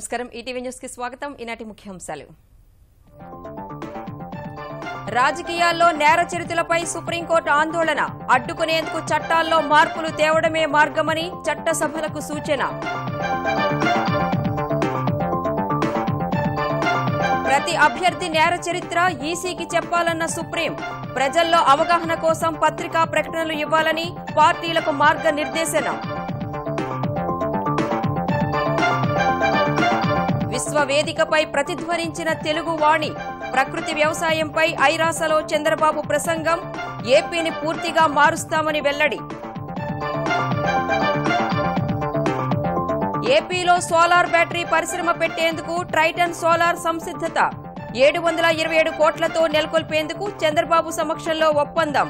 నమస్కారం ETV news కి స్వాగతం ఈనాటి ముఖ్యాంశాలు రాజకీయాల్లో నేర చరిత్రలపై సుప్రీంకోర్టు ఆందోళన అడ్డుకునేందుకు చట్టాల్లో మార్పులు తేవడమే మార్గమని చట్టసభలకు సూచన ప్రతి అభ్యర్థి నేర చరిత్ర ఈసీకి చెప్పాలన్న సుప్రీం ప్రజల్లో అవగాహన కోసం పత్రికా ప్రకటనలు ఇవ్వాలని పార్టీలకు మార్గనిర్దేశనం విశ్వవేదికపై ప్రతిధ్వనించిన తెలుగు వాణి ప్రకృతి వ్యవసాయంపై ఐరాసలో చంద్రబాబు ప్రసంగం ఏపీని పూర్తిగా మారుస్తామని వెల్లడి ఏపీలో సోలార్ బ్యాటరీ పరిశ్రమ పెట్టేందుకు ట్రైటన్ సోలార్ సంసిద్ధత ఏడు వందల ఇరవై ఏడు కోట్లతో నెలకొల్పేందుకు చంద్రబాబు సమక్షంలో ఒప్పందం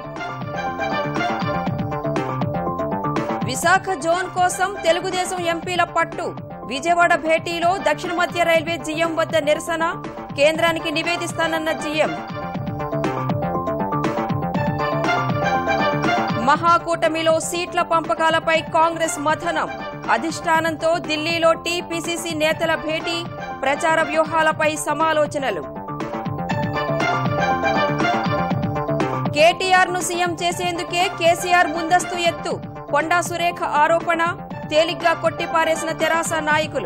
విశాఖ జోన్ కోసం తెలుగుదేశం ఎంపీల పట్టు విజయవాడ భేటీలో దక్షిణ మధ్య రైల్వే జీఎం వద్ద నిరసన కేంద్రానికి నివేదిస్తానన్న జీఎం మహాకూటమిలో సీట్ల పంపకాలపై కాంగ్రెస్ మథనం అధిష్టానంతో ఢిల్లీలో టీపీసీసీ నేతల భేటీ ప్రచార వ్యూహాలపై సమాలోచనలు కేటీఆర్ ను సీఎం చేసేందుకే కేసీఆర్ ముందస్తు ఎత్తు కొండా సురేఖ ఆరోపణ తేలిగ్గా కొట్టిపారేసిన తెరాస నాయకులు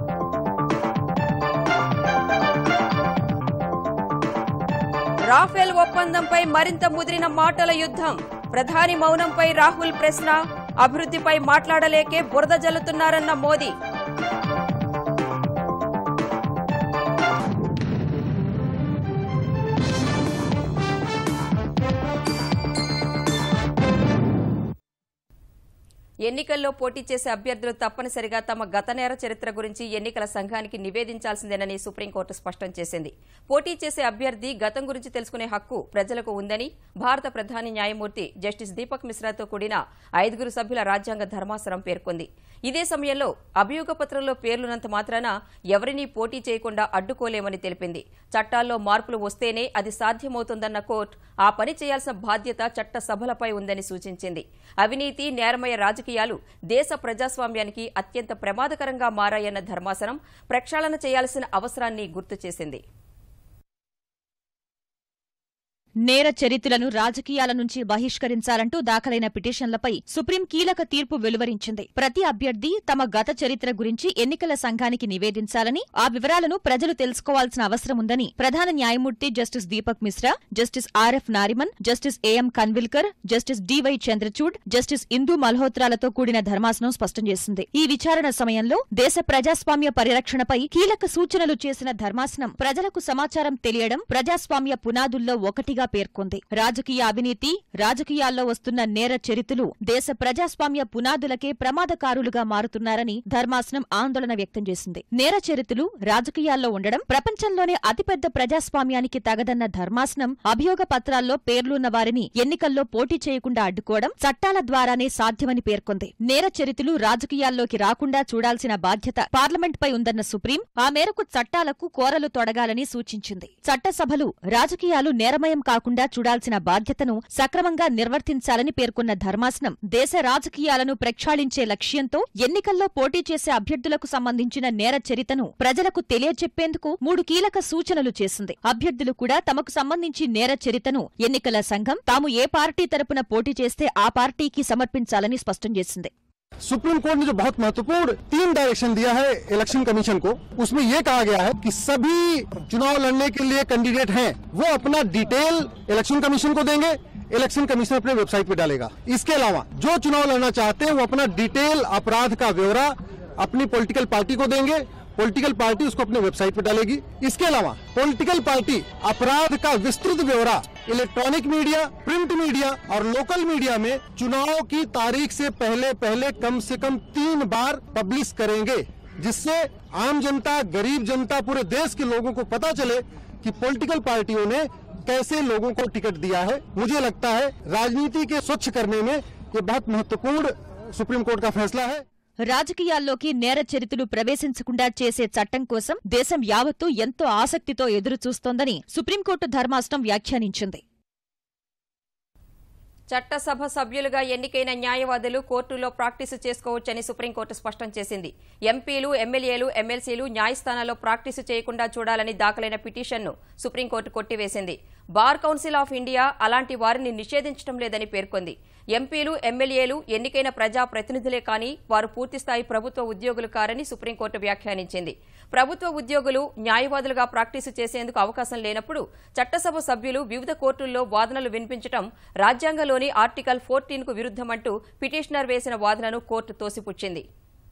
రాఫెల్ ఒప్పందంపై మరింత ముదిరిన మాటల యుద్ధం ప్రధాని మౌనంపై రాహుల్ ప్రశ్న అభివృద్ధిపై మాట్లాడలేకే బురద జల్లుతున్నారన్న మోదీ ఎన్నికల్లో పోటీ చేసే అభ్యర్థులు తప్పనిసరిగా తమ గత నేర చరిత్ర గురించి ఎన్నికల సంఘానికి నివేదించాల్సిందేనని సుప్రీంకోర్టు స్పష్టం చేసింది పోటీ చేసే అభ్యర్థి గతం గురించి తెలుసుకునే హక్కు ప్రజలకు ఉందని భారత ప్రధాని న్యాయమూర్తి జస్టిస్ దీపక్ మిశ్రాతో కూడిన ఐదుగురు సభ్యుల రాజ్యాంగ ధర్మాసనం పేర్కొంది ఇదే సమయంలో అభియోగ పత్రంలో పేర్లున్నంత మాత్రాన ఎవరినీ పోటీ చేయకుండా అడ్డుకోలేమని తెలిపింది చట్టాల్లో మార్పులు వస్తేనే అది సాధ్యమవుతుందన్న కోర్టు ఆ పని చేయాల్సిన బాధ్యత చట్ట సభలపై ఉందని సూచించింది అవినీతి నేరమయ రాజకీయాలు దేశ ప్రజాస్వామ్యానికి అత్యంత ప్రమాదకరంగా మారాయన్న ధర్మాసనం ప్రక్షాళన చేయాల్సిన అవసరాన్ని గుర్తు చేసింది నేర చరిత్రలను రాజకీయాల నుంచి బహిష్కరించాలంటూ దాఖలైన పిటిషన్లపై సుప్రీం కీలక తీర్పు వెలువరించింది ప్రతి అభ్యర్థి తమ గత చరిత్ర గురించి ఎన్నికల సంఘానికి నివేదించాలని ఆ వివరాలను ప్రజలు తెలుసుకోవాల్సిన అవసరం ఉందని ప్రధాన న్యాయమూర్తి justice Deepak Misra justice R F Nariman justice A M Khanwilkar justice D Y Chandrachud justice Indu మల్హోత్రాలతో కూడిన ధర్మాసనం స్పష్టం చేసింది ఈ విచారణ సమయంలో దేశ ప్రజాస్వామ్య పరిరక్షణపై కీలక సూచనలు చేసిన ధర్మాసనం ప్రజలకు సమాచారం తెలియడం ప్రజాస్వామ్య పునాదుల్లో ఒకటిగా పేర్కొంది రాజకీయ అవినీతి రాజకీయాల్లో వస్తున్న నేర చరిత్రలు దేశ ప్రజాస్వామ్య పునాదులకే ప్రమాదకారులుగా మారుతున్నారని ధర్మాసనం ఆందోళన వ్యక్తం చేసింది నేర చరిత్రలు రాజకీయాల్లో ఉండడం ప్రపంచంలోనే అతిపెద్ద ప్రజాస్వామ్యానికి తగదన్న ధర్మాసనం అభియోగ పత్రాల్లో పేర్లున్న వారిని ఎన్నికల్లో పోటీ చేయకుండా అడ్డుకోవడం చట్టాల ద్వారానే సాధ్యమని పేర్కొంది నేర చరిత్రలు రాజకీయాల్లోకి రాకుండా చూడాల్సిన బాధ్యత పార్లమెంట్పై ఉందన్న సుప్రీం ఆ మేరకు చట్టాలకు కోరలు తొడగాలని సూచించింది చట్టసభలు రాజకీయాలు నేరమయం కాకుండా చూడాల్సిన బాధ్యతను సక్రమంగా నిర్వర్తించాలని పేర్కొన్న ధర్మాసనం దేశ రాజకీయాలను ప్రక్షాళించే లక్ష్యంతో ఎన్నికల్లో పోటీ చేసే అభ్యర్థులకు సంబంధించిన నేర చరితను ప్రజలకు తెలియచెప్పేందుకు మూడు కీలక సూచనలు చేసింది అభ్యర్థులు కూడా తమకు సంబంధించి నేర చరితను ఎన్నికల సంఘం తాము ఏ పార్టీ తరపున పోటీ చేస్తే ఆ పార్టీకి సమర్పించాలని స్పష్టం చేసింది सुप्रीम कोर्ट ने जो बहुत महत्वपूर्ण तीन डायरेक्शन दिया है इलेक्शन कमीशन को उसमें ये कहा गया है कि सभी चुनाव लड़ने के लिए कैंडिडेट हैं वो अपना डिटेल इलेक्शन कमीशन को देंगे इलेक्शन कमीशन अपने वेबसाइट पे डालेगा इसके अलावा जो चुनाव लड़ना चाहते हैं वो अपना डिटेल अपराध का ब्यौरा अपनी पॉलिटिकल पार्टी को देंगे पॉलिटिकल पार्टी उसको अपने वेबसाइट पे डालेगी इसके अलावा पॉलिटिकल पार्टी अपराध का विस्तृत ब्यौरा इलेक्ट्रॉनिक मीडिया प्रिंट मीडिया और लोकल मीडिया में चुनाव की तारीख से पहले पहले कम से कम तीन बार पब्लिश करेंगे जिससे आम जनता गरीब जनता पूरे देश के लोगों को पता चले कि पॉलिटिकल पार्टियों ने कैसे लोगों को टिकट दिया है मुझे लगता है राजनीति के स्वच्छ करने में ये बहुत महत्वपूर्ण सुप्रीम कोर्ट का फैसला है రాజకీయాల్లోకి నేర చరిత్రలు ప్రవేశించకుండా చేసే చట్టం కోసం దేశం యావత్తూ ఎంతో ఆసక్తితో ఎదురుచూస్తోందని సుప్రీంకోర్టు ధర్మాసనం వ్యాఖ్యానించింది చట్టసభ సభ్యులుగా ఎన్నికైన న్యాయవాదులు కోర్టులో ప్రాక్టీసు చేసుకోవచ్చని సుప్రీంకోర్టు స్పష్టం చేసింది ఎంపీలు ఎమ్మెల్యేలు ఎమ్మెల్సీలు న్యాయస్థానాల్లో ప్రాక్టీసు చేయకుండా చూడాలని దాఖలైన పిటిషన్ను సుప్రీంకోర్టు కొట్టివేసింది బార్ కౌన్సిల్ ఆఫ్ ఇండియా అలాంటి వారిని నిషేధించడం లేదని పేర్కొంది ఎంపీలు ఎమ్మెల్యేలు ఎన్నికైన ప్రజా ప్రతినిధులే కానీ వారు పూర్తిస్థాయి ప్రభుత్వ ఉద్యోగులు కారని సుప్రీంకోర్టు వ్యాఖ్యానించింది ప్రభుత్వ ఉద్యోగులు న్యాయవాదులుగా ప్రాక్టీసు చేసేందుకు అవకాశం లేనప్పుడు చట్టసభ సభ్యులు వివిధ కోర్టుల్లో వాదనలు వినిపించడం రాజ్యాంగంలోని ఆర్టికల్ ఫోర్టీన్కు విరుద్దమంటూ పిటిషనర్ వేసిన వాదనను కోర్టు తోసిపుచ్చింది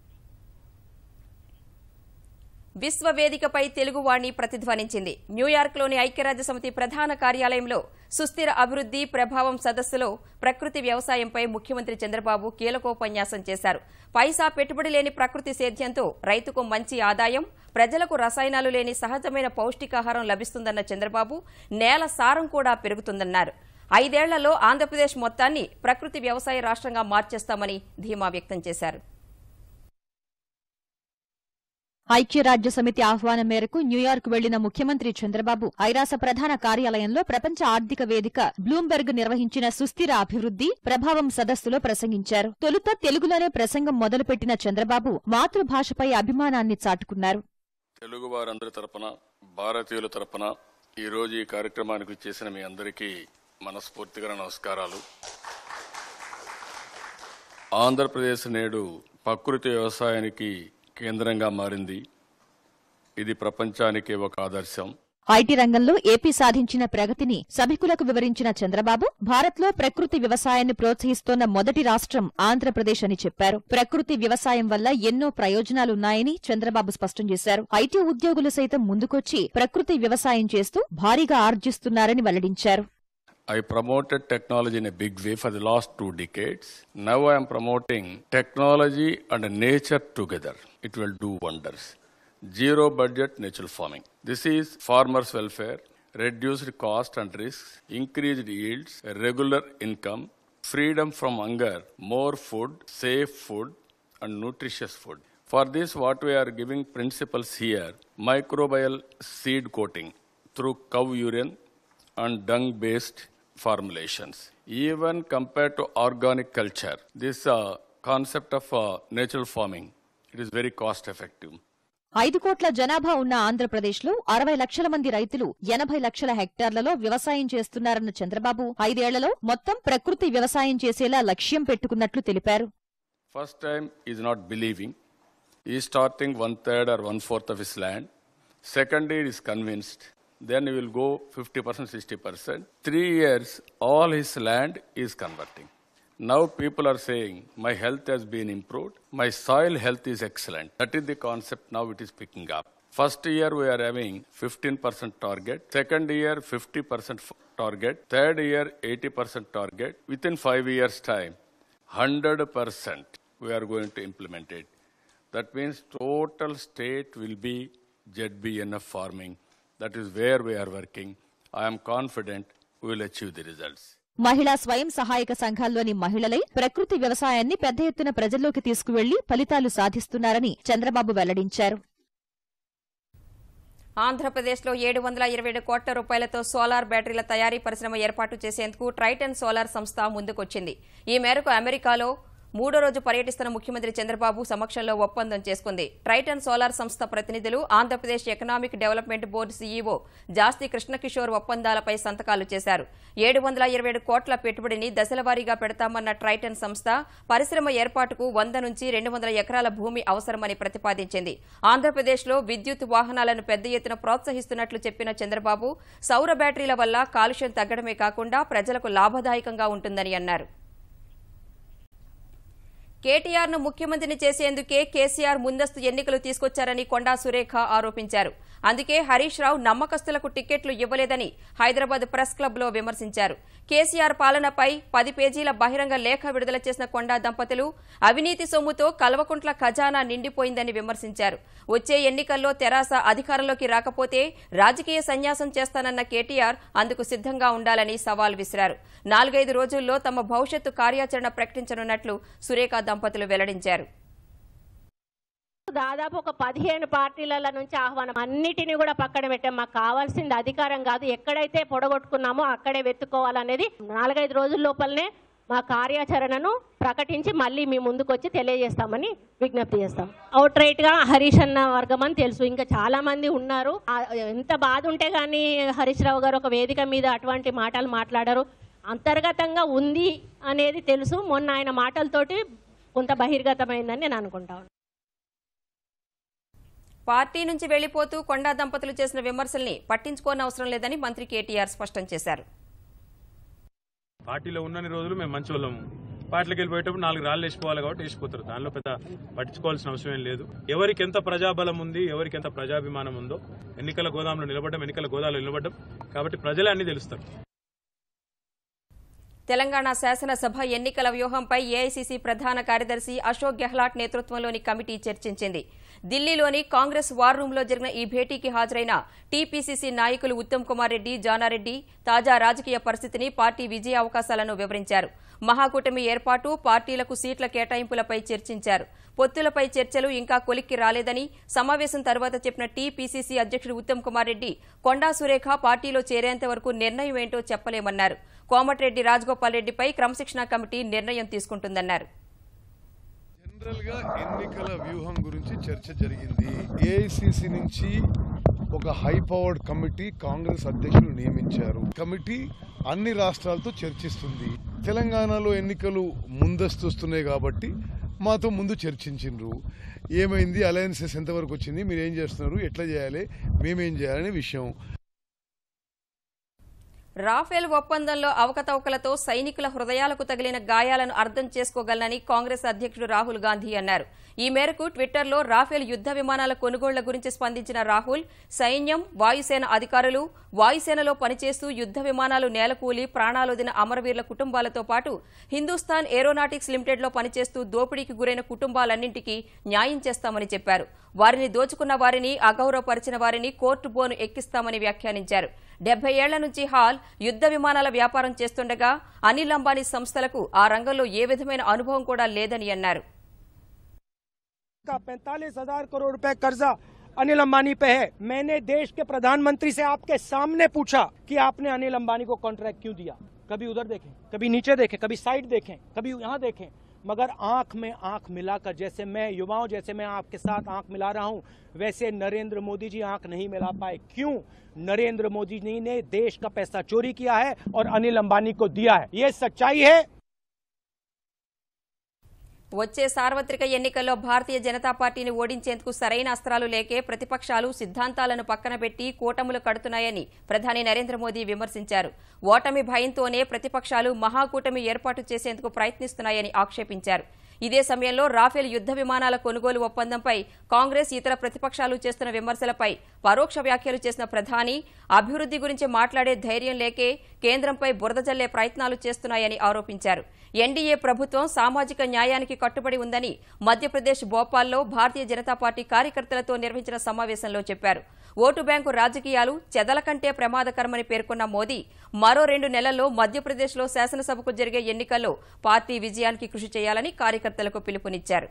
విశ్వవేదికపై తెలుగువాణి ప్రతిధ్వనించింది న్యూయార్క్లోని ఐక్యరాజ్య సమితి ప్రధాన కార్యాలయంలో సుస్థిర అభివృద్ది ప్రభావం సదస్సులో ప్రకృతి వ్యవసాయంపై ముఖ్యమంత్రి చంద్రబాబు కీలకోపన్యాసం చేశారు పైసా పెట్టుబడి లేని ప్రకృతి సేద్యంతో రైతుకు మంచి ఆదాయం ప్రజలకు రసాయనాలు లేని సహజమైన పౌష్టికాహారం లభిస్తుందన్న చంద్రబాబు నేల సారం కూడా పెరుగుతుందన్నారు ఐదేళ్లలో ఆంధ్రప్రదేశ్ మొత్తాన్ని ప్రకృతి వ్యవసాయ రాష్ట్రంగా మార్చేస్తామని ధీమా వ్యక్తం చేశారు ఐక్యరాజ్య సమితి ఆహ్వానం మేరకు న్యూయార్క్ వెళ్లిన ముఖ్యమంత్రి చంద్రబాబు ఐరాస ప్రధాన కార్యాలయంలో ప్రపంచ ఆర్థిక వేదిక బ్లూంబెర్గ్ నిర్వహించిన సుస్థిర అభివృద్ది ప్రభావం సదస్సులో ప్రసంగించారు తొలుత తెలుగులోనే ప్రసంగం మొదలుపెట్టిన చంద్రబాబు మాతృభాషపై అభిమానాన్ని చాటుకున్నారు తెలుగు వారందరి తరపున భారతీయుల తరపున ఈరోజు ఈ కార్యక్రమానికి చేసిన మీ అందరికీ మనస్ఫూర్తిగా నమస్కారాలు ఆంధ్రప్రదేశ్ నేడు ప్రకృతి వ్యవసాయానికి కేంద్రంగా మారింది ఇది ప్రపంచానికి ఒక ఆదర్శం ఐటీ రంగంలో ఏపీ సాధించిన ప్రగతిని సభికులకు వివరించిన చంద్రబాబు భారత్లో ప్రకృతి వ్యవసాయాన్ని ప్రోత్సహిస్తోన్న మొదటి రాష్ట్రం ఆంధ్రప్రదేశ్ అని చెప్పారు ప్రకృతి వ్యవసాయం వల్ల ఎన్నో ప్రయోజనాలున్నాయని చంద్రబాబు స్పష్టం చేశారు ఐటీ ఉద్యోగులు సైతం ముందుకొచ్చి ప్రకృతి వ్యవసాయం చేస్తూ భారీగా ఆర్జిస్తున్నారని వెల్లడించారు I promoted technology in a big way for the last two decades. Now I am promoting technology and nature together. It will do wonders. Zero budget natural farming. This is farmers' welfare, reduced cost and risks, increased yields, regular income, freedom from hunger, more food, safe food, and nutritious food. For this, what we are giving principles here microbial seed coating through cow urine and dung based formulations. Even compared to organic culture, this uh, concept of uh, natural farming, it is very cost effective. ఐదు కోట్ల జనాభా ఉన్న ఆంధ్రప్రదేశ్లో అరవై లక్షల మంది రైతులు ఎనభై లక్షల హెక్టార్లలో వ్యవసాయం చేస్తున్నారన్న చంద్రబాబు ఐదేళ్లలో మొత్తం ప్రకృతి వ్యవసాయం చేసేలా లక్ష్యం పెట్టుకున్నట్లు తెలిపారు First time is not believing. He is starting one third or one fourth of his land. Second, he is convinced. Then he will go 50%, 60%. Three years, all his land is converting. Now people are saying, my health has been improved. My soil health is excellent. That is the concept now it is picking up. First year we are having 15% target. Second year 50% f- target. Third year 80% target. Within five years time, 100% we are going to implement it. That means total state will be ZBNF farming. That is where we are working. I am confident we will achieve the results. మహిళా స్వయం సహాయక సంఘాల్లోని మహిళలై ప్రకృతి వ్యవసాయాన్ని పెద్ద ఎత్తున ప్రజల్లోకి తీసుకువెళ్లి ఫలితాలు సాధిస్తున్నారని చంద్రబాబు వెల్లడించారు ఆంధ్రప్రదేశ్లో ఏడు వందల ఇరవై ఏడు కోట్ల రూపాయలతో సోలార్ బ్యాటరీల తయారీ పరిశ్రమ ఏర్పాటు చేసేందుకు ట్రైటన్ సోలార్ సంస్థ ముందుకొచ్చింది ఈ మేరకు అమెరికాలో మూడో రోజు పర్యటిస్తున్న ముఖ్యమంత్రి చంద్రబాబు సమక్షంలో ఒప్పందం చేసుకుంది ట్రైటన్ సోలార్ సంస్థ ప్రతినిధులు Andhra Pradesh economic development board CEO Jasti Krishna Kishore ఒప్పందాలపై సంతకాలు చేశారు ఏడు వందల ఇరవై ఏడు కోట్ల పెట్టుబడిని దశలవారీగా పెడతామన్న ట్రైటన్ సంస్థ పరిశ్రమ ఏర్పాటుకు వంద నుంచి రెండు వందల ఎకరాల భూమి అవసరమని ప్రతిపాదించింది ఆంధ్రప్రదేశ్లో విద్యుత్ వాహనాలను పెద్ద ఎత్తున ప్రోత్సహిస్తున్నట్లు చెప్పిన చంద్రబాబు సౌర బ్యాటరీల వల్ల కాలుష్యం తగ్గడమే కాకుండా ప్రజలకు లాభదాయకంగా ఉంటుందని అన్నారు కేటీఆర్ ను ముఖ్యమంత్రిని చేసేందుకే కేసీఆర్ ముందస్తు ఎన్నికలు తీసుకొచ్చారని కొండా సురేఖ ఆరోపించారు అందుకే హరీష్ రావు నమ్మకస్తులకు టికెట్లు ఇవ్వలేదని హైదరాబాద్ ప్రెస్ క్లబ్ లో విమర్శించారు కేసీఆర్ పాలనపై పది పేజీల బహిరంగ లేఖ విడుదల చేసిన కొండా దంపతులు అవినీతి సొమ్ముతో కల్వకుంట్ల ఖజానా నిండిపోయిందని విమర్శించారు వచ్చే ఎన్నికల్లో తెరాస అధికారంలోకి రాకపోతే రాజకీయ సన్యాసం చేస్తానన్న కేటీఆర్ అందుకు సిద్ధంగా ఉండాలని సవాల్ విసిరారు నాలుగైదు రోజుల్లో తమ భవిష్యత్తు కార్యాచరణ ప్రకటించనున్నట్లు సురేఖ దంపతులు వెల్లడించారు దాదాపు ఒక పదిహేను పార్టీల నుంచి ఆహ్వానం అన్నిటిని కూడా పక్కన పెట్టాం మాకు కావాల్సింది అధికారం కాదు ఎక్కడైతే పొడగొట్టుకున్నామో అక్కడే వెతుక్కోవాలనేది నాలుగైదు రోజుల లోపలనే మా కార్యాచరణను ప్రకటించి మళ్ళీ మీ ముందుకు వచ్చి తెలియజేస్తామని విజ్ఞప్తి చేస్తాం అవుట్ రైట్ గా హరీష్ అన్న వర్గం అని తెలుసు ఇంకా చాలా మంది ఉన్నారు ఆ, ఎంత బాధ ఉంటే కానీ హరీష్ రావు గారు ఒక వేదిక మీద అటువంటి మాటలు మాట్లాడారు అంతర్గతంగా ఉంది అనేది తెలుసు మొన్న ఆయన మాటలతోటి కొంత బహిర్గతమైందని నేను అనుకుంటాను పార్టీ నుంచి వెళ్లిపోతూ కొండా దంపతులు చేసిన విమర్శల్ని పట్టించుకోని అవసరం లేదని మంత్రి కేటీఆర్ స్పష్టం చేశారు పార్టీలో ఉన్నన్ని రోజులు మేము మంచి వాళ్ళము పార్టీలకు వెళ్ళిపోయేటప్పుడు నాలుగు రాళ్ళు వేసిపోవాలి కాబట్టి వేసిపోతారు దానిలో పెద్ద పట్టించుకోవాల్సిన అవసరం ఏం లేదు ఎవరికి ఎంత ప్రజాబలం ఉంది ఎవరికి ఎంత ప్రజాభిమానం ఉందో ఎన్నికల గోదాంలో నిలబడ్డం ఎన్నికల గోదాంలో నిలబడ్డం కాబట్టి ప్రజలే అన్ని తెలుస్తారు తెలంగాణ శాసనసభ ఎన్నికల వ్యూహంపై ఏఐసీసీ ప్రధాన కార్యదర్శి అశోక్ గెహ్లాట్ నేతృత్వంలోని కమిటీ చర్చించింది ఢిల్లీలోని కాంగ్రెస్ వార్ రూంలో జరిగిన ఈ భేటీకి హాజరైన టీపీసీసీ నాయకులు ఉత్తమ్ కుమార్ రెడ్డి జానారెడ్డి తాజా రాజకీయ పరిస్థితిని పార్టీ విజయ అవకాశాలను వివరించారు మహాకూటమి ఏర్పాటు పార్టీలకు సీట్ల కేటాయింపులపై చర్చించారు పొత్తులపై చర్చలు ఇంకా కొలిక్కి రాలేదని సమావేశం తర్వాత చెప్పిన టీపీసీసీ అధ్యక్షుడు ఉత్తమ్ కుమార్ రెడ్డి కొండా సురేఖ పార్టీలో చేరేంత వరకు నిర్ణయం ఏంటో చెప్పలేమన్నారు కోమటిరెడ్డి రాజగోపాల్ రెడ్డిపై క్రమశిక్షణా కమిటీ నిర్ణయం తీసుకుంటుందన్నారు జనరల్ గా ఎన్నికల వ్యూహం గురించి చర్చ జరిగింది ఏఐసిసి నుంచి ఒక హై పవర్డ్ కమిటీ కాంగ్రెస్ అధ్యక్షులు నియమించారు కమిటీ అన్ని రాష్ట్రాలతో చర్చిస్తుంది తెలంగాణలో ఎన్నికలు ముందస్తు వస్తున్నాయి కాబట్టి మాతో ముందు చర్చించిండ్రు ఏమైంది అలయన్సెస్ ఎంతవరకు వచ్చింది మీరు ఏం చేస్తున్నారు ఎట్లా చేయాలి మేమేం చేయాలనే విషయం రాఫేల్ ఒప్పందంలో అవకతవకలతో సైనికుల హృదయాలకు తగిలిన గాయాలను అర్థం చేసుకోగలనని కాంగ్రెస్ అధ్యక్షుడు రాహుల్ గాంధీ అన్నారు ఈ మేరకు ట్విట్టర్లో రాఫేల్ యుద్ద విమానాల కొనుగోళ్ల గురించి స్పందించిన రాహుల్ సైన్యం వాయుసేన అధికారులు వాయుసేనలో పనిచేస్తూ యుద్ద విమానాలు నేలకూలి ప్రాణాలొదిన అమరవీరుల కుటుంబాలతో పాటు హిందూస్థాన్ ఏరోనాటిక్స్ లిమిటెడ్లో పనిచేస్తూ దోపిడీకి గురైన కుటుంబాలన్నింటికీ న్యాయం చేస్తామని చెప్పారు వారిని దోచుకున్న వారిని అగౌరవపరిచిన వారిని కోర్టు బోను ఎక్కిస్తామని వ్యాఖ్యానించారు డెబ్బై ఏళ్ల నుంచి హాల్ యుద్ద విమానాల వ్యాపారం చేస్తుండగా అనిల్ అంబానీ సంస్థలకు ఆ రంగంలో ఏ విధమైన అనుభవం కూడా లేదని అన్నారు का पैंतालीस हजार करोड़ रुपए कर्जा अनिल अंबानी पे है मैंने देश के प्रधानमंत्री से आपके सामने पूछा कि आपने अनिल अंबानी को कॉन्ट्रैक्ट क्यों दिया कभी उधर देखें कभी नीचे देखें कभी साइड देखें कभी यहाँ देखें मगर आंख में आंख मिलाकर जैसे मैं युवाओं जैसे मैं आपके साथ आंख मिला रहा हूँ वैसे नरेंद्र मोदी जी आंख नहीं मिला पाए क्यों नरेंद्र मोदी जी ने देश का पैसा चोरी किया है और अनिल अंबानी को दिया है ये सच्चाई है వచ్చే సార్వత్రిక ఎన్నికల్లో భారతీయ జనతా పార్టీని ఓడించేందుకు సరైన అస్త్రాలు లేకే ప్రతిపక్షాలు సిద్ధాంతాలను పక్కన పెట్టి కూటములు కడుతున్నాయని ప్రధాని నరేంద్ర మోదీ విమర్శించారు ఓటమి భయంతోనే ప్రతిపక్షాలు మహాకూటమి ఏర్పాటు చేసేందుకు ప్రయత్నిస్తున్నాయని ఆక్షేపించారు ఇదే సమయంలో రాఫెల్ యుద్ద విమానాల కొనుగోలు ఒప్పందంపై కాంగ్రెస్ ఇతర ప్రతిపక్షాలు చేస్తున్న విమర్శలపై పరోక్ష వ్యాఖ్యలు చేసిన ప్రధాని అభివృద్ది గురించి మాట్లాడే ధైర్యం లేకే కేంద్రంపై బురద జల్లే ప్రయత్నాలు చేస్తున్నాయని ఆరోపించారు ఎన్డీఏ ప్రభుత్వం సామాజిక న్యాయానికి కట్టుబడి ఉందని మధ్యప్రదేశ్ భోపాల్లో భారతీయ జనతా పార్టీ కార్యకర్తలతో నిర్వహించిన సమావేశంలో చెప్పారు ఓటు బ్యాంకు రాజకీయాలు చెదల కంటే ప్రమాదకరమని పేర్కొన్న మోదీ మరో రెండు నెలల్లో మధ్యప్రదేశ్లో శాసనసభకు జరిగే ఎన్నికల్లో పార్టీ విజయానికి కృషి చేయాలని కార్యకర్తలకు పిలుపునిచ్చారు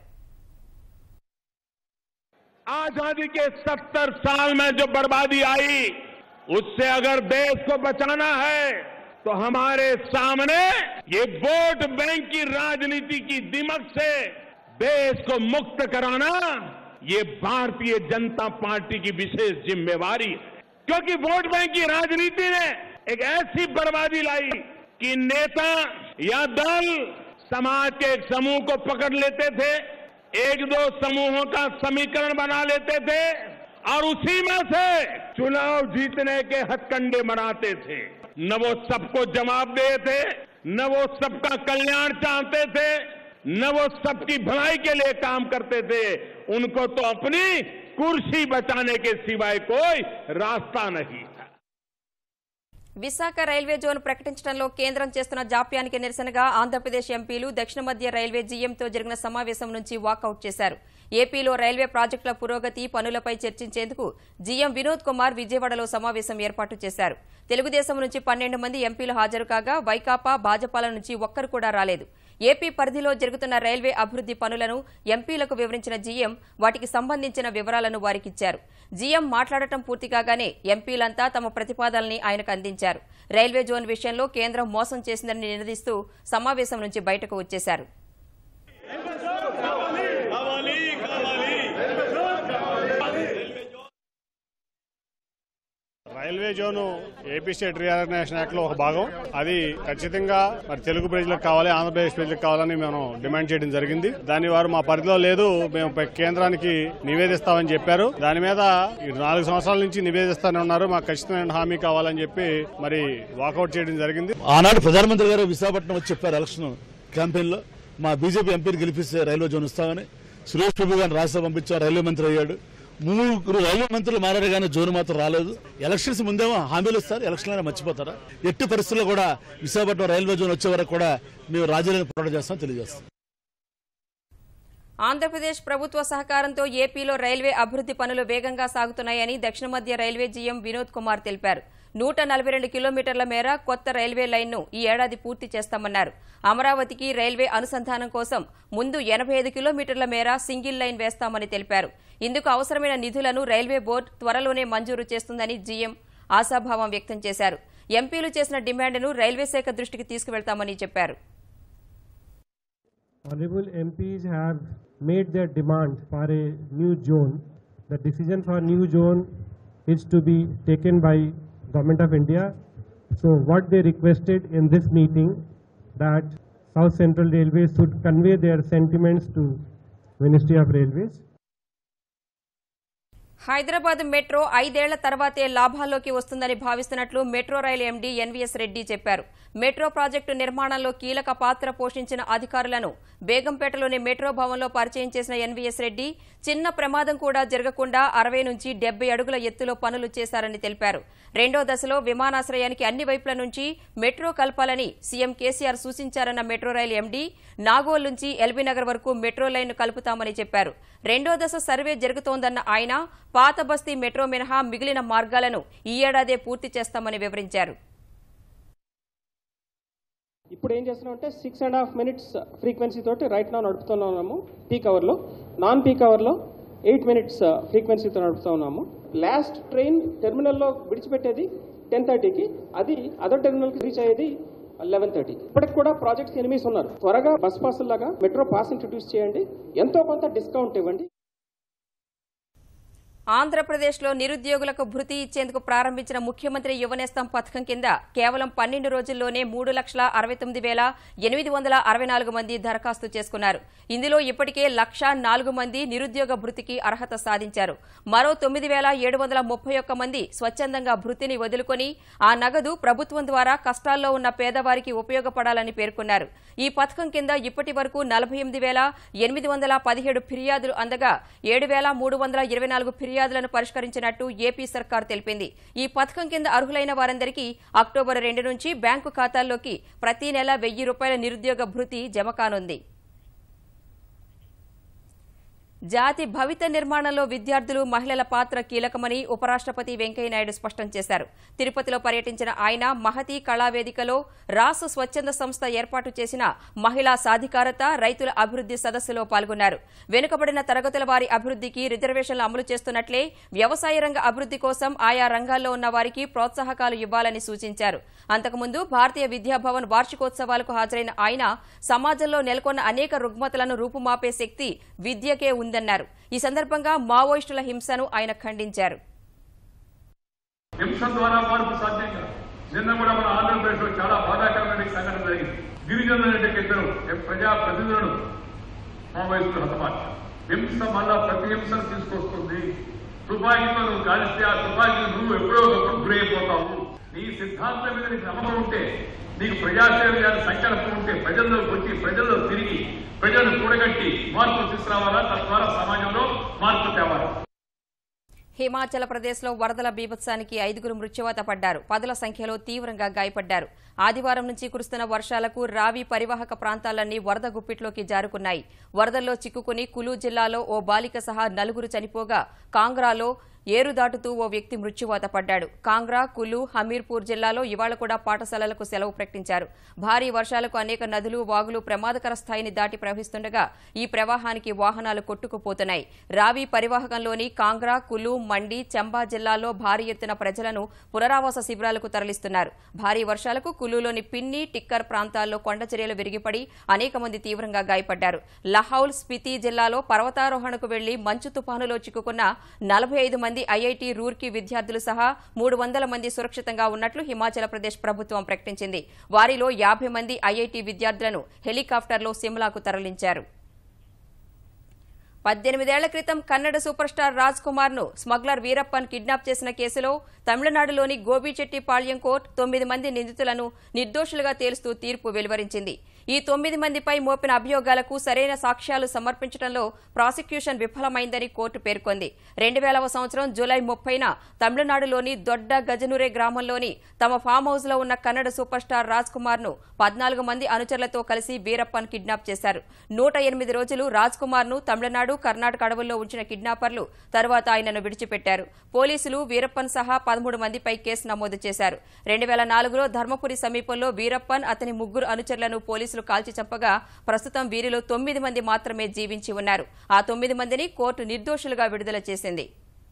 आजादी के सत्तर साल में जो बर्बादी आई उससे अगर देश को बचाना है तो हमारे सामने ये वोट बैंक की राजनीति की दिमक से देश को मुक्त कराना ये भारतीय जनता पार्टी की विशेष जिम्मेवारी है क्योंकि वोट बैंक की राजनीति ने एक ऐसी बर्बादी लाई कि नेता या दल समाज के एक समूह को पकड़ लेते थे एक दो समूहों का समीकरण बना लेते थे और उसी में से चुनाव जीतने के हथकंडे बनाते थे न वो सबको जवाब दे थे न वो सबका कल्याण चाहते थे न वो सबकी भलाई के लिए काम करते थे उनको तो अपनी कुर्सी बचाने के सिवाय कोई रास्ता नहीं था విశాఖ రైల్వే జోన్ ప్రకటించడంలో కేంద్రం చేస్తున్న జాప్యానికి నిరసనగా ఆంధ్రప్రదేశ్ ఎంపీలు దక్షిణ మధ్య రైల్వే జీఎంతో జరిగిన సమావేశం నుంచి వాకౌట్ చేశారు ఏపీలో రైల్వే ప్రాజెక్టుల పురోగతి పనులపై చర్చించేందుకు జీఎం వినోద్ కుమార్ విజయవాడలో సమావేశం ఏర్పాటు చేశారు తెలుగుదేశం నుంచి పన్నెండు మంది ఎంపీలు హాజరు కాగా వైకాపా భాజపాల నుంచి ఒక్కరు కూడా రాలేదు ఏపీ పరిధిలో జరుగుతున్న రైల్వే అభివృద్ది పనులను ఎంపీలకు వివరించిన జీఎం వాటికి సంబంధించిన వివరాలను వారికిచ్చారు జీఎం మాట్లాడటం పూర్తి కాగానే ఎంపీలంతా తమ ప్రతిపాదనల్ని ఆయనకు అందించారు రైల్వే జోన్ విషయంలో కేంద్రం మోసం చేసిందని నినదిస్తూ సమావేశం నుంచి బయటకు వచ్చేశారు railway zone AP state reorganisation act లో ఒక భాగం అది ఖచ్చితంగా మరి తెలుగు ప్రజలకు కావాలి ఆంధ్రప్రదేశ్ ప్రజలకు కావాలని మేము డిమాండ్ చేయడం జరిగింది దాని వారు మా పరిధిలో లేదు మేము పై కేంద్రానికి నివేదిస్తామని చెప్పారు దాని మీద ఈ నాలుగు సంవత్సరాల నుంచి నివేదిస్తానే ఉన్నారు మాకు ఖచ్చితమైన హామీ కావాలని చెప్పి మరి వాకౌట్ చేయడం జరిగింది ఆనాడు ప్రధానమంత్రి గారు విశాఖపట్నం వచ్చి చెప్పారు ఎలక్షన్ క్యాంపెయిన్ లో మా బీజేపీ ఎంపీని గెలిపిస్తే రైల్వే జోన్ ఇస్తామని సురేష్ ప్రభు గారిని రాజ్యసభ పంపించారు రైల్వే మంత్రి అయ్యాడు ముగ్గురు రైల్వే మంత్రులు మారారు కానీ జోన్ మాత్రం రాలేదు ఎలక్షన్స్ ముందేమో హామీలు ఇస్తారు ఎలక్షన్ అయినా మర్చిపోతారా ఎట్టి పరిస్థితుల్లో కూడా విశాఖపట్నం రైల్వే జోన్ వచ్చే వరకు కూడా మేము రాజ్యాలను పోరాటం చేస్తామని తెలియజేస్తాం ఆంధ్రప్రదేశ్ ప్రభుత్వ సహకారంతో ఏపీలో రైల్వే అభివృద్ది పనులు వేగంగా సాగుతున్నాయని దక్షిణ మధ్య రైల్వే జీఎం వినోద్ కుమార్ తెలిపారు నూట నలభై రెండు కిలోమీటర్ల మేర కొత్త రైల్వే లైన్ను ఈ ఏడాది పూర్తి చేస్తామన్నారు అమరావతికి రైల్వే అనుసంధానం కోసం ముందు ఎనభై ఐదు కిలోమీటర్ల మేర సింగిల్ లైన్ వేస్తామని తెలిపారు ఇందుకు అవసరమైన నిధులను రైల్వే బోర్డు త్వరలోనే మంజూరు చేస్తుందని జీఎం ఆశాభావం వ్యక్తం చేశారు ఎంపీలు చేసిన డిమాండ్ను రైల్వే శాఖ దృష్టికి తీసుకువెళ్తామని చెప్పారు Honorable MPs have made their demand for a new zone. The decision for new zone is to be taken by Government of India. So what they requested in this meeting that South Central Railways should convey their sentiments to Ministry of Railways. Hyderabad metro ఐదేళ్ల తర్వాతే లాభాల్లోకి వస్తుందని భావిస్తున్నట్లు metro rail MD N V S Reddy చెప్పారు metro project నిర్మాణంలో కీలక పాత్ర పోషించిన అధికారులను బేగంపేటలోని మెట్రో భవన్లో పరిచయం చేసిన ఎన్వీఎస్ రెడ్డి చిన్న ప్రమాదం కూడా జరగకుండా అరవై నుంచి డెబ్బై అడుగుల ఎత్తులో పనులు చేశారని తెలిపారు రెండో దశలో విమానాశ్రయానికి అన్ని వైపుల నుంచి మెట్రో కల్పాలని సీఎం కేసీఆర్ సూచించారన్న మెట్రో రైలు ఎండీ నాగోల్ నుంచి ఎల్బీనగర్ వరకు మెట్రో లైన్ కలుపుతామని చెప్పారు రెండో దశ సర్వే జరుగుతోందన్న ఆయన పాత బస్తీ మెట్రో మినహా మిగిలిన మార్గాలను ఈ ఏడాదే పూర్తి చేస్తామని వివరించారు ఇప్పుడు ఏం చేస్తున్నాం అంటే six and half minutes frequency తోటి రైట్ నా నడుపుతున్నాము పీక్ అవర్లో నాన్ పీక్ అవర్లో ఎయిట్ మినిట్స్ ఫ్రీక్వెన్సీతో నడుపుతా ఉన్నాము లాస్ట్ ట్రైన్ టెర్మినల్లో విడిచిపెట్టేది టెన్ థర్టీకి అది అదర్ టెర్మినల్కి రీచ్ అయ్యేది లెవెన్ థర్టీకి ఇప్పటికి కూడా ప్రాజెక్ట్స్ ఎనిమిస్ ఉన్నారు త్వరగా బస్ పాస్ లాగా మెట్రో పాస్ ఇంట్రడ్యూస్ చేయండి ఎంతో కొంత డిస్కౌంట్ ఇవ్వండి ఆంధ్రప్రదేశ్లో నిరుద్యోగులకు భృతి ఇచ్చేందుకు ప్రారంభించిన ముఖ్యమంత్రి యువనేస్తం పథకం కింద కేవలం పన్నెండు రోజుల్లోనే మూడు లక్షల అరవై తొమ్మిది వేల ఎనిమిది వందల అరవై నాలుగు మంది దరఖాస్తు చేసుకున్నారు ఇందులో ఇప్పటికే లక్ష నాలుగు మంది నిరుద్యోగ భృతికి అర్హత సాధించారు మరో తొమ్మిది వేల ఏడు వందల ముప్పై ఒక్క మంది స్వచ్ఛందంగా భృతిని వదులుకొని ఆ నగదు ప్రభుత్వం ద్వారా కష్టాల్లో ఉన్న పేదవారికి ఉపయోగపడాలని పేర్కొన్నారు ఈ పథకం కింద ఇప్పటి వరకు నలభై ఎనిమిది వేల ఎనిమిది వందల పదిహేడు ఫిర్యాదులు అందగా ఏడు వేల మూడు వందల ఇరవై నాలుగు ఫిర్యాదులను పరిష్కరించినట్టు ఏపీ సర్కార్ తెలిపింది ఈ పథకం కింద అర్హులైన వారందరికీ అక్టోబర్ రెండు నుంచి బ్యాంకు ఖాతాల్లోకి ప్రతి నెల వెయ్యి రూపాయల నిరుద్యోగ భృతి జమ కానుంది జాతి భవిత నిర్మాణంలో విద్యార్థులు మహిళల పాత్ర కీలకమని ఉపరాష్ట్రపతి వెంకయ్యనాయుడు స్పష్టం చేశారు తిరుపతిలో పర్యటించిన ఆయన మహతి కళావేదికలో రాసు స్వచ్ఛంద సంస్థ ఏర్పాటు చేసిన మహిళా సాధికారత రైతుల అభివృద్ది సదస్సులో పాల్గొన్నారు వెనుకబడిన తరగతుల వారి అభివృద్దికి రిజర్వేషన్లు అమలు చేస్తున్నట్లే వ్యవసాయ రంగ అభివృద్ది కోసం ఆయా రంగాల్లో ఉన్న వారికి ప్రోత్సాహకాలు ఇవ్వాలని సూచించారు అంతకుముందు భారతీయ విద్యాభవన్ వార్షికోత్సవాలకు హాజరైన ఆయన సమాజంలో నెలకొన్న అనేక రుగ్మతలను రూపుమాపే శక్తి విద్యకే ఉందన్నారు ఈ సందర్భంగా మావోయిస్టుల హింసను ఆయన ఖండించారు హింస ద్వారా మార్పు సాధ్యం కాదు నిన్న కూడా మన ఆంధ్రప్రదేశ్ లో చాలా బాధాకరమైన సంఘటన జరిగింది గిరిజనుల ఇద్దరు ప్రజా ప్రతినిధులను మావోయిస్టులు హతమార్చారు హింస మళ్ళా ప్రతి హింసను తీసుకొస్తుంది తుపాకీతో నువ్వు కాలిస్తే ఆ తుపాకీ నువ్వు ఎప్పుడో ఒకప్పుడు గురైపోతావు నీ సిద్ధాంతం మీద నీకు నమ్మకం ఉంటే నీకు ప్రజాసేవ చేయాలని సంకల్పం ఉంటే ప్రజల్లోకి వచ్చి ప్రజల్లో తిరిగి ప్రజలను కూడగట్టి మార్పు తీసుకురావాలా తద్వారా సమాజంలో మార్పు తేవాలి హిమాచల్ ప్రదేశ్లో వరదల బీభత్సానికి ఐదుగురు మృత్యువాత పడ్డారు పదుల సంఖ్యలో తీవ్రంగా గాయపడ్డారు ఆదివారం నుంచి కురుస్తున్న వర్షాలకు రావి పరివాహక ప్రాంతాలన్నీ వరద గుప్పిట్లోకి జారుకున్నాయి వరదల్లో చిక్కుకుని కులు జిల్లాలో ఓ బాలిక సహా నలుగురు చనిపోగా కాంగ్రాలో ఏరు దాటుతూ ఓ వ్యక్తి మృత్యువాత పడ్డాడు కాంగ్రా కులు హమీర్పూర్ జిల్లాలో ఇవాళ కూడా పాఠశాలలకు సెలవు ప్రకటించారు భారీ వర్షాలకు అనేక నదులు వాగులు ప్రమాదకర స్థాయిని దాటి ప్రవహిస్తుండగా ఈ ప్రవాహానికి వాహనాలు కొట్టుకుపోతున్నాయి రావి పరివాహకంలోని కాంగ్రా కులు మండి చంబా జిల్లాల్లో భారీ ఎత్తున ప్రజలను పునరావాస శిబిరాలకు తరలిస్తున్నారు భారీ వర్షాలకు కులులోని పిన్ని టిక్కర్ ప్రాంతాల్లో కొండ చర్యలు విరిగిపడి అనేక మంది తీవ్రంగా గాయపడ్డారు లహౌల్ స్పితి జిల్లాలో పర్వతారోహణకు వెళ్లి మంచు తుపానులో చిక్కుకున్న నలభై ఐదు మంది ఐఐటి రూర్కీ విద్యార్థులు సహా మూడు వందల మంది సురక్షితంగా ఉన్నట్లు హిమాచల్ ప్రదేశ్ ప్రభుత్వం ప్రకటించింది వారిలో యాభై మంది ఐఐటి విద్యార్థులను హెలికాప్టర్లో సిమ్లాకు తరలించారు పద్దెనిమిదేళ్ల క్రితం కన్నడ సూపర్ స్టార్ రాజ్ కుమార్ ను స్మగ్లర్ వీరప్పన్ కిడ్నాప్ చేసిన కేసులో తమిళనాడులోని గోబిచెట్టిపాళ్యం కోర్టు తొమ్మిది మంది నిందితులను నిర్దోషులుగా తేలుస్తూ తీర్పు వెలువరించింది ఈ తొమ్మిది మందిపై మోపిన అభియోగాలకు సరైన సాక్ష్యాలు సమర్పించడంలో ప్రాసిక్యూషన్ విఫలమైందని కోర్టు పేర్కొంది రెండు వేలవ సంవత్సరం జూలై ముప్పైన తమిళనాడులోని దొడ్డ గజనురే గ్రామంలోని తమ ఫామ్ హౌస్ లో ఉన్న కన్నడ సూపర్ స్టార్ రాజ్ కుమార్ ను పద్నాలుగు మంది అనుచరులతో కలిసి వీరప్పన్ కిడ్నాప్ చేశారు నూట ఎనిమిది రోజులు రాజ్ కుమార్ ను తమిళనాడు కర్ణాటక అడవుల్లో ఉంచిన కిడ్నాపర్లు తరువాత ఆయనను విడిచిపెట్టారు పోలీసులు వీరప్పన్ సహా పదమూడు మందిపై కేసు నమోదు చేశారు రెండు వేల నాలుగులో ధర్మపురి సమీపంలో వీరప్పన్ అతని ముగ్గురు అనుచరులను పోలీసులు కాల్చి చంపగా ప్రస్తుతం వీరిలో తొమ్మిది మంది మాత్రమే జీవించి ఉన్నారు ఆ తొమ్మిది మందిని కోర్టు నిర్దోషులుగా విడుదల చేసింది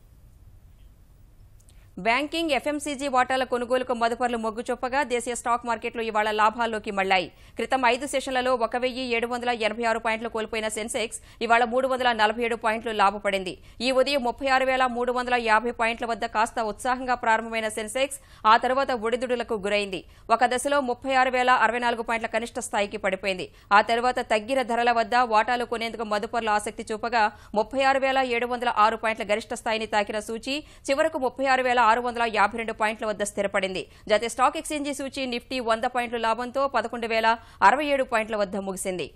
బ్యాంకింగ్ ఎఫ్ఎంసీజీ వాటాల కొనుగోలుకు మదుపర్లు మొగ్గు చొప్పగా దేశీయ స్టాక్ మార్కెట్లు ఇవాళ లాభాల్లోకి మళ్లాయి క్రితం ఐదు సెషన్లలో ఒక వెయ్యి ఏడు వందల ఎనభై ఆరు పాయింట్లు కోల్పోయిన సెన్సెక్స్ ఇవాళ మూడు వందల నలభై ఏడు పాయింట్లు లాభపడింది ఈ ఉదయం ముప్పై ఆరు వేల మూడు వందల యాభై పాయింట్ల వద్ద కాస్త ఉత్సాహంగా ప్రారంభమైన సెన్సెక్స్ ఆ తర్వాత ఒడిదుడులకు గురైంది ఒక దశలో ముప్పై ఆరు వేల అరవై నాలుగు పాయింట్ల కనిష్ట స్థాయికి పడిపోయింది ఆ తర్వాత తగ్గిన ధరల వద్ద వాటాలు కొనేందుకు మదుపర్లు ఆసక్తి చూపగా ముప్పై ఆరు వేల ఏడు వందల ఆరు పాయింట్ల గరిష్ట స్థాయిని తాకిన సూచి చివరకు ముప్పై ఆరు వేల ఆరు వందల యాభై రెండు పాయింట్ల వద్ద స్థిరపడింది జాతీయ స్టాక్ ఎక్స్చేంజీ సూచి నిఫ్టీ వంద పాయింట్ల లాభంతో పదకొండు వేల అరవై ఏడు పాయింట్ల వద్ద ముగిసింది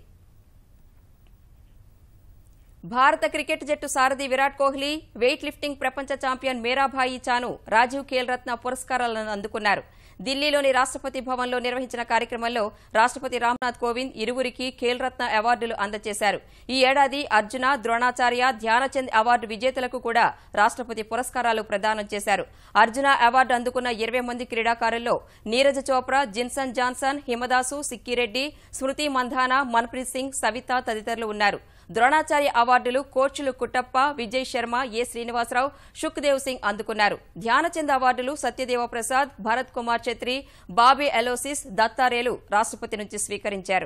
భారత క్రికెట్ జట్టు సారథి విరాట్ కోహ్లీ వెయిట్ లిఫ్టింగ్ ప్రపంచ ఛాంపియన్ మీరాభాయి చాను రాజీవ్ ఖేల్ రత్న పురస్కారాలను అందుకున్నారు ఢిల్లీలోని రాష్ట్రపతి భవన్లో నిర్వహించిన కార్యక్రమంలో రాష్ట్రపతి రామ్నాథ్ కోవింద్ ఇరువురికి ఖేల్ రత్న అవార్డులు అందజేశారు ఈ ఏడాది అర్జున ద్రోణాచార్య ధ్యానచంద్ అవార్డు విజేతలకు కూడా రాష్ట్రపతి పురస్కారాలు ప్రదానం చేశారు అర్జున అవార్డు అందుకున్న ఇరవై మంది క్రీడాకారుల్లో నీరజ్ చోప్రా జిన్సన్ జాన్సన్ హిమదాసు సిక్కిరెడ్డి స్మృతి మంధానా మన్ప్రీత్ సింగ్ సవిత తదితరులు ఉన్నారు ద్రోణాచార్య అవార్డులు కోచ్లు కుట్టప్ప విజయ్ శర్మ ఏ శ్రీనివాసరావు సుఖ్దేవ్ సింగ్ అందుకున్నారు ధ్యానచంద్ అవార్డులు సత్యదేవ ప్రసాద్ భరత్ కుమార్ ఛత్రి బాబీ ఎలోసిస్ దత్తారేలు రాష్ట్రపతి నుంచి స్వీకరించారు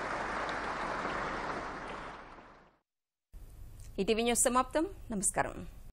ఇటీవీ న్యూస్ సమాప్తం నమస్కారం